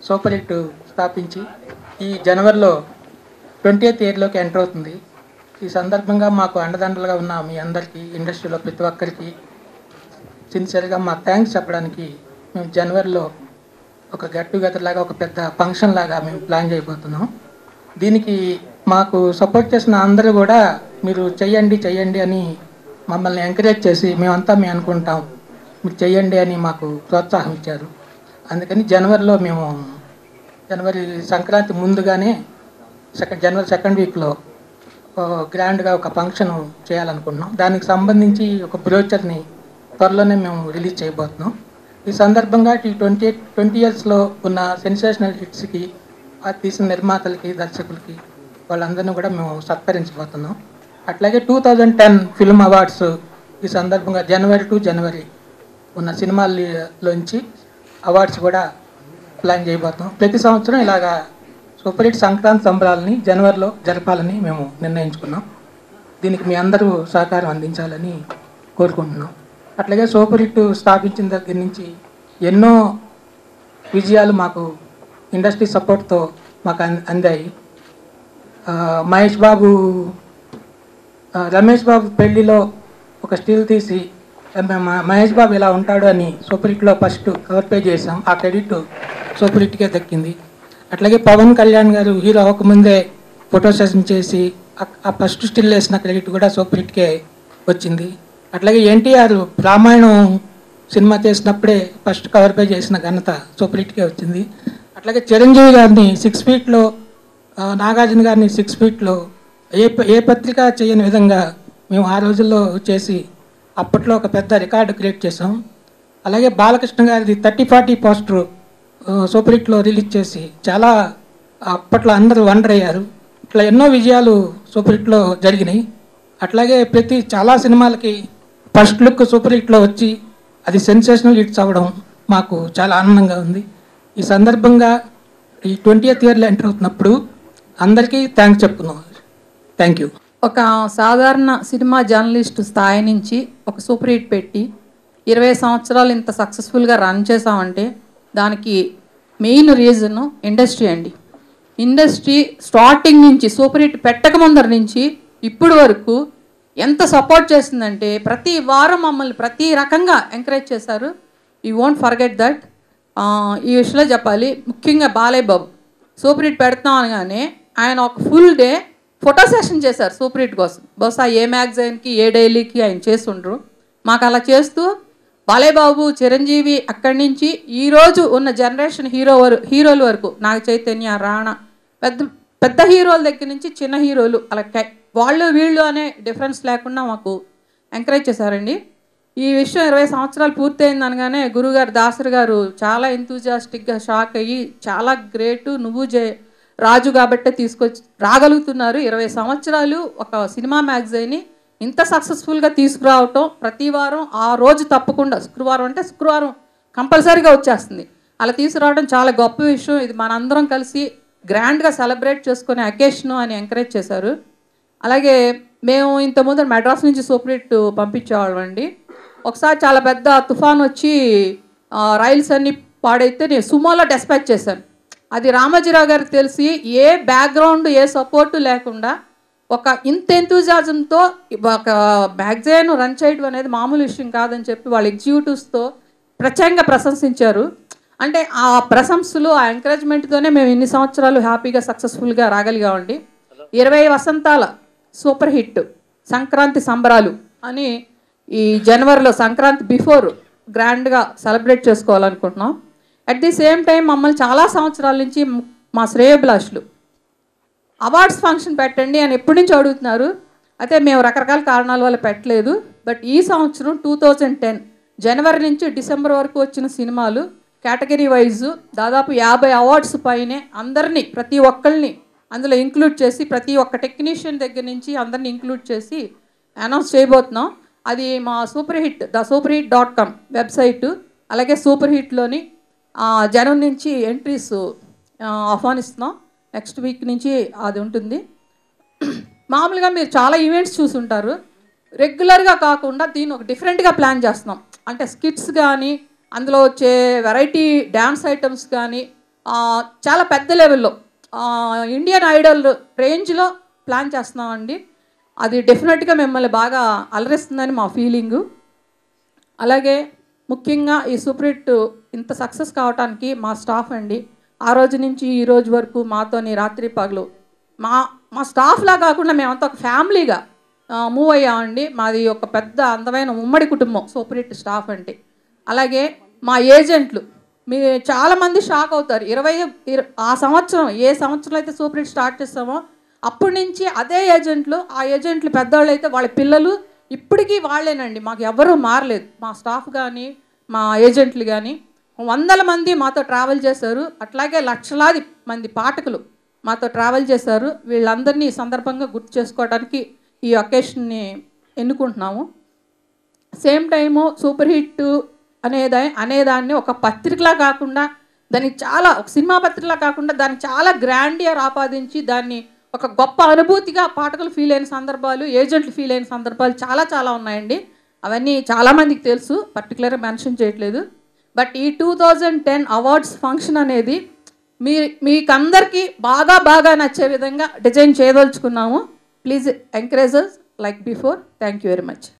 super hit స్థాపించి ఈ జనవరిలో ట్వంటీ ఎయిత్ ఇయర్లోకి ఎంటర్ అవుతుంది ఈ సందర్భంగా మాకు అండదండలుగా ఉన్న మీ అందరికీ ఇండస్ట్రీలో ప్రతి ఒక్కరికి సిన్సియర్గా మా థ్యాంక్స్ చెప్పడానికి మేము జనవరిలో ఒక గెట్ టుగెదర్ లాగా ఒక పెద్ద ఫంక్షన్ లాగా మేము ప్లాన్ చేయబోతున్నాం దీనికి మాకు సపోర్ట్ చేసిన అందరూ కూడా మీరు చెయ్యండి చెయ్యండి అని మమ్మల్ని ఎంకరేజ్ చేసి మేమంతా మేము అనుకుంటాం మీరు చెయ్యండి అని మాకు ప్రోత్సాహం ఇచ్చారు అందుకని జనవరిలో మేము జనవరి సంక్రాంతి ముందుగానే సెకండ్ జనవరి సెకండ్ వీక్లో గ్రాండ్గా ఒక ఫంక్షన్ చేయాలనుకుంటున్నాం దానికి సంబంధించి ఒక బ్రోచర్ని త్వరలోనే మేము రిలీజ్ చేయబోతున్నాం ఈ సందర్భంగా ఈ ట్వంటీ ట్వంటీ ఇయర్స్లో ఉన్న సెన్సేషనల్ హిట్స్కి ఆ తీసిన నిర్మాతలకి దర్శకులకి వాళ్ళందరినీ కూడా మేము సత్కరించబోతున్నాం అట్లాగే two thousand ten film awards ఈ సందర్భంగా జనవరి టు జనవరి ఉన్న సినిమాల్లోంచి అవార్డ్స్ కూడా ప్లాన్ చేయబోతున్నాం ప్రతి సంవత్సరం ఇలాగా సూపర్ హిట్ సంక్రాంతి సంబరాలని జనవరిలో జరపాలని మేము నిర్ణయించుకున్నాం దీనికి మీ అందరూ సహకారం అందించాలని కోరుకుంటున్నాం అట్లాగే సూపర్ హిట్ స్థాపించిన దగ్గర నుంచి ఎన్నో విజయాలు మాకు ఇండస్ట్రీ సపోర్ట్తో మాకు అం- అందాయి ఆ, మహేష్ బాబు ఆ, రమేష్ బాబు పెళ్లిలో ఒక స్టిల్ తీసి ఆ, మ- మహేష్ బాబు ఇలా ఉంటాడు అని సూపర్ హిట్లో ఫస్ట్ కవర్ పేజ్ చేసాం ఆ క్రెడిట్ సూపర్ హిట్కే దక్కింది అట్లాగే పవన్ కళ్యాణ్ గారు హీరో అవ్వకముందే ఫోటో సెషన్ చేసి ఆ- ఆ ఫస్ట్ స్టిల్ వేసిన క్రెడిట్ కూడా సూపర్ హిట్కే వచ్చింది అట్లాగే ఎన్టీఆర్ రామాయణం సినిమా చేసినప్పుడే ఫస్ట్ కవర్ పేజ్ చేసిన ఘనత సూపర్ హిట్కే వచ్చింది అట్లాగే చిరంజీవి గారిని సిక్స్ ఫీట్లో ఆ, నాగార్జున గారిని సిక్స్ ఫీట్లో ఏ ప- ఏ పత్రిక చేయని విధంగా మేము ఆ రోజుల్లో చేసి అప్పట్లో ఒక పెద్ద రికార్డు క్రియేట్ చేసాం అలాగే బాలకృష్ణ గారిది థర్టీ ఫార్టీ పోస్టర్ సూపర్ హిట్లో రిలీజ్ చేసి చాలా అప్పట్లో అందరూ వండర్ అయ్యారు ఇట్లా ఎన్నో విజయాలు సూపర్ హిట్లో జరిగినాయి అట్లాగే ప్రతి చాలా సినిమాలకి ఫస్ట్ లుక్ సూపర్ హిట్లో వచ్చి అది సెన్సేషనల్ హిట్స్ అవ్వడం మాకు చాలా ఆనందంగా ఉంది ఈ సందర్భంగా ఈ ట్వంటీ ఎయిత్ ఇయర్లో ఎంటర్ అవుతున్నప్పుడు అందరికీ థ్యాంక్స్ చెప్పుకున్నాం థ్యాంక్ యూ ఒక సాధారణ సినిమా జర్నలిస్ట్ స్థాయి నుంచి ఒక సూపర్ హిట్ పెట్టి ఇరవై సంవత్సరాలు ఇంత సక్సెస్ఫుల్గా రన్ చేసామంటే దానికి మెయిన్ రీజన్ ఇండస్ట్రీ అండి ఇండస్ట్రీ స్టార్టింగ్ నుంచి సూపర్ హిట్ పెట్టక ముందర నుంచి ఇప్పుడు వరకు ఎంత సపోర్ట్ చేసిందంటే ప్రతి వారం మమ్మల్ని ప్రతి రకంగా ఎంకరేజ్ చేశారు యూ వోంట్ ఫర్గెట్ దట్ ఈ విషయంలో చెప్పాలి ముఖ్యంగా బాలయ్య బాబు సూపర్ హిట్ పెడతాం అనగానే ఆయన ఒక ఫుల్ డే ఫోటో సెషన్ చేశారు సూపర్ హిట్ కోసం బహుశా ఏ మ్యాగజైన్కి ఏ డైలీకి ఆయన చేస్తుండ్రు మాకు అలా చేస్తూ బాలయ్య బాబు చిరంజీవి అక్కడి నుంచి ఈరోజు ఉన్న జనరేషన్ హీరో వర హీరోల వరకు నాగ చైతన్య రాణా పెద్ద పెద్ద హీరోల దగ్గర నుంచి చిన్న హీరోలు అలా క- వాళ్ళు వీళ్ళు అనే డిఫరెన్స్ లేకుండా మాకు ఎంకరేజ్ చేశారండి ఈ విషయం ఇరవై సంవత్సరాలు పూర్తయింది అనగానే గురుగారు దాసరి గారు చాలా ఎంతూజాస్టిక్గా షాక్ అయ్యి చాలా గ్రేటు నువ్వు జే రాజు కాబట్టే తీసుకొచ్చి రాగలుగుతున్నారు ఇరవై సంవత్సరాలు ఒక సినిమా మ్యాగజైన్ని ఇంత సక్సెస్ఫుల్గా తీసుకురావటం ప్రతి వారం ఆ రోజు తప్పకుండా శుక్రవారం అంటే శుక్రవారం కంపల్సరీగా వచ్చేస్తుంది అలా తీసుకురావడం చాలా గొప్ప విషయం ఇది మనందరం కలిసి గ్రాండ్గా సెలబ్రేట్ చేసుకునే అకేషను అని ఎంకరేజ్ చేశారు అలాగే మేము ఇంత ముందు మెడ్రాస్ నుంచి సూపర్ హిట్ పంపించేవాళ్ళం అండి ఒకసారి చాలా పెద్ద తుఫాన్ వచ్చి ఆ, రైల్స్ అన్ని పాడైతే నేను సుమోలో డిస్పాచ్ చేశాను అది రామోజీరావు గారికి తెలిసి ఏ బ్యాక్గ్రౌండ్ ఏ సపోర్టు లేకుండా ఒక ఇంత ఎంతూజాజంతో ఒక మ్యాగజైన్ రన్ చేయడం అనేది మామూలు విషయం కాదని చెప్పి వాళ్ళ ఎగ్జిక్యూటివ్స్తో ప్రత్యేకంగా ప్రశంసించారు అంటే ఆ ప్రశంసలు ఆ ఎంకరేజ్మెంట్తోనే మేము ఇన్ని సంవత్సరాలు హ్యాపీగా సక్సెస్ఫుల్గా రాగలిగామండి ఇరవై వసంతాల సూపర్ హిట్ సంక్రాంతి సంబరాలు అని ఈ జనవరిలో సంక్రాంతి బిఫోర్ గ్రాండ్గా సెలబ్రేట్ చేసుకోవాలనుకుంటున్నాం అట్ ది సేమ్ టైం మమ్మల్ని చాలా సంవత్సరాల నుంచి మా శ్రేయభిలాషులు అవార్డ్స్ ఫంక్షన్ పెట్టండి అని ఎప్పటి నుంచి అడుగుతున్నారు అయితే మేము రకరకాల కారణాల వల్ల పెట్టలేదు బట్ ఈ సంవత్సరం టూ థౌజండ్ టెన్ జనవరి నుంచి డిసెంబర్ వరకు వచ్చిన సినిమాలు కేటగిరీ వైజ్ దాదాపు యాభై అవార్డ్స్ పైనే అందరినీ ప్రతి ఒక్కరిని అందులో ఇంక్లూడ్ చేసి ప్రతి ఒక్క టెక్నీషియన్ దగ్గర నుంచి అందరిని ఇంక్లూడ్ చేసి అనౌన్స్ చేయబోతున్నాం అది మా super hit the super hit dot com website అలాగే సూపర్ హిట్లోని జనం నుంచి ఎంట్రీస్ ఆహ్వానిస్తున్నాం నెక్స్ట్ వీక్ నుంచి అది ఉంటుంది మామూలుగా మీరు చాలా ఈవెంట్స్ చూసుంటారు రెగ్యులర్గా కాకుండా దీన్ని ఒక డిఫరెంట్గా ప్లాన్ చేస్తున్నాం అంటే స్కిట్స్ కానీ అందులో వచ్చే వెరైటీ డ్యాన్స్ ఐటమ్స్ కానీ ఆ, చాలా పెద్ద లెవెల్లో ఆ, ఇండియన్ ఐడల్ రేంజ్లో ప్లాన్ చేస్తున్నామండి అది డెఫినెట్గా మిమ్మల్ని బాగా అలరిస్తుందని మా ఫీలింగు అలాగే ముఖ్యంగా ఈ సూపర్ హిట్ ఇంత సక్సెస్ కావడానికి మా స్టాఫ్ అండి ఆ రోజు నుంచి ఈ రోజు వరకు మాతోని రాత్రి పగలు మా మా స్టాఫ్లా కాకుండా మేమంతా ఒక ఫ్యామిలీగా మూవ్ అయ్యామండి మాది ఒక పెద్ద అందమైన ఉమ్మడి కుటుంబం సూపర్ హిట్ స్టాఫ్ అంటే అలాగే మా ఏజెంట్లు మీ చాలామంది షాక్ అవుతారు ఇరవై ఇర- ఆ సంవత్సరం ఏ సంవత్సరం అయితే సూపర్ హిట్ స్టార్ట్ చేస్తామో అప్పటి నుంచి అదే ఏజెంట్లు ఆ ఏజెంట్లు పెద్దవాళ్ళు అయితే వాళ్ళ పిల్లలు ఇప్పటికీ వాళ్ళేనండి మాకు ఎవరూ మారలేదు మా స్టాఫ్ కానీ మా ఏజెంట్లు కానీ వందల మంది మాతో ట్రావెల్ చేశారు అట్లాగే లక్షలాది మంది పాఠకులు మాతో ట్రావెల్ చేశారు వీళ్ళందరినీ ఈ సందర్భంగా గుర్తు చేసుకోవడానికి ఈ ఒకేషన్ని ఎన్నుకుంటున్నాము సేమ్ టైము సూపర్ హిట్ అనేదా అనేదాన్ని ఒక పత్రికలా కాకుండా దానికి చాలా ఒక సినిమా పత్రికలా కాకుండా దాన్ని చాలా గ్రాండియర్ ఆపాదించి దాన్ని ఒక గొప్ప అనుభూతిగా పాఠకులు ఫీల్ అయిన సందర్భాలు ఏజెంట్లు ఫీల్ అయిన సందర్భాలు చాలా చాలా ఉన్నాయండి అవన్నీ చాలామందికి తెలుసు పర్టికులర్గా మెన్షన్ చేయట్లేదు బట్ ఈ two thousand ten awards function అనేది మీ మీకందరికీ బాగా బాగా నచ్చే విధంగా డిజైన్ చేయదలుచుకున్నాము please encourage us like before thank you very much